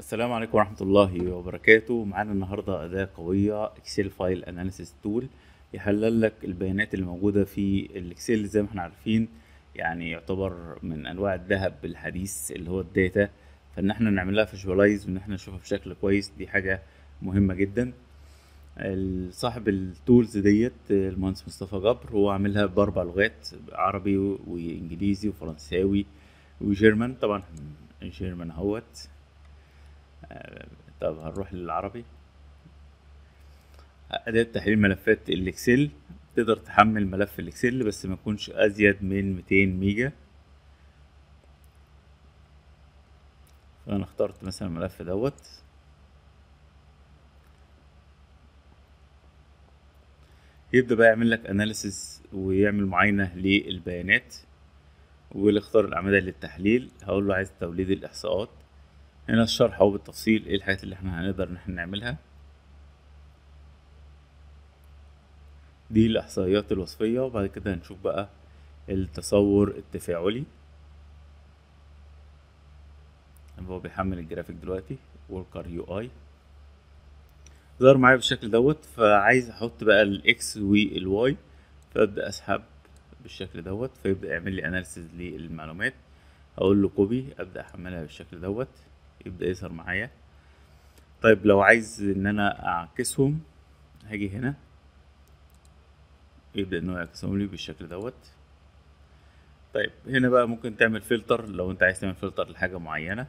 السلام عليكم ورحمة الله وبركاته معانا النهاردة أداة قوية اكسل فايل اناليسيس تول يحلل لك البيانات اللي موجودة في الاكسل زي ما احنا عارفين يعني يعتبر من انواع الذهب الحديث اللي هو الداتا فان احنا نعملها فيجواليز وان احنا نشوفها بشكل كويس دي حاجة مهمة جدا ال- صاحب التولز ديت المهندس مصطفى جبر هو عاملها باربع لغات عربي وانجليزي وفرنساوي وجيرمان طبعا جيرمان اهوت طب هنروح للعربي أداة تحليل ملفات الإكسل تقدر تحمل ملف الإكسل بس ما يكونش أزيد من 200 ميجا فأنا اخترت مثلا الملف دوت يبدأ بقى يعمل لك أناليسيس ويعمل معاينة للبيانات ويختار الأعمدة للتحليل هقول له عايز توليد الإحصاءات هنا الشرح اهو بالتفصيل ايه الحاجات اللي احنا هنقدر ان احنا نعملها دي الاحصائيات الوصفية وبعد كده هنشوف بقى التصور التفاعلي هو بيحمل الجرافيك دلوقتي وركر يو اي ظهر معايا بالشكل دوت فعايز احط بقى الاكس والواي فابدا اسحب بالشكل دوت فيبدا يعمل لي اناليسيز للمعلومات اقول له كوبي ابدا احملها بالشكل دوت يبدا يظهر معايا طيب لو عايز ان انا اعكسهم هاجي هنا يبدا ان هو يعكسهم لي بالشكل دوت طيب هنا بقى ممكن تعمل فلتر لو انت عايز تعمل فلتر لحاجه معينه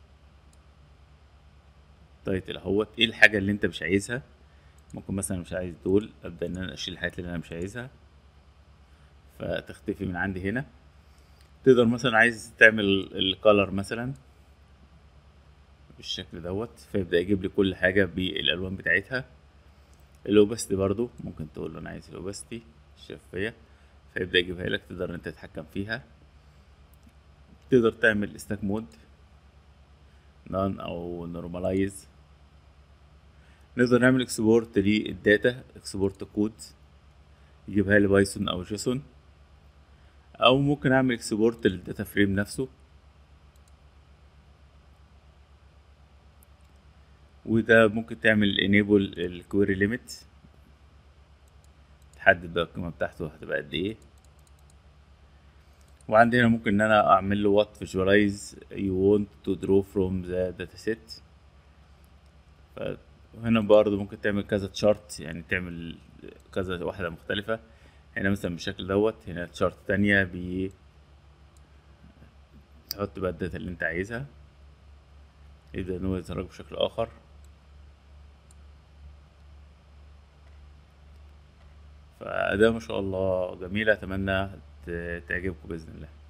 تايتل اهوت ايه الحاجه اللي انت مش عايزها ممكن مثلا مش عايز دول ابدا ان انا اشيل الحاجات اللي انا مش عايزها فتختفي من عندي هنا تقدر مثلا عايز تعمل الكالر مثلا بالشكل دوت فيبدأ يجيب لي كل حاجة بالألوان بتاعتها الأوبستي برضو ممكن تقول له أنا عايز الأوبستي الشفافية فيبدأ يجيبها لك تقدر أنت تتحكم فيها تقدر تعمل ستاك مود نان أو نورماليز نقدر نعمل اكسبورت للداتا اكسبورت كود يجيبها لي بايثون أو جيسون او ممكن اعمل اكسبورت للداتا فريم نفسه وده ممكن تعمل enable الكويري ليميت تحدد بقى القيمه بتاعته هتبقى قد ايه وعندي هنا ممكن ان انا اعمل له what visualize you want to draw from the dataset فهنا برضه ممكن تعمل كذا تشارت يعني تعمل كذا واحدة مختلفة هنا مثلا بالشكل دوت هنا تشارت تانية بي تحط بقى الداتا اللي انت عايزها يبدأ ان هو يظهرلك بشكل اخر فأداة ما شاء الله جميلة أتمنى تعجبكم بإذن الله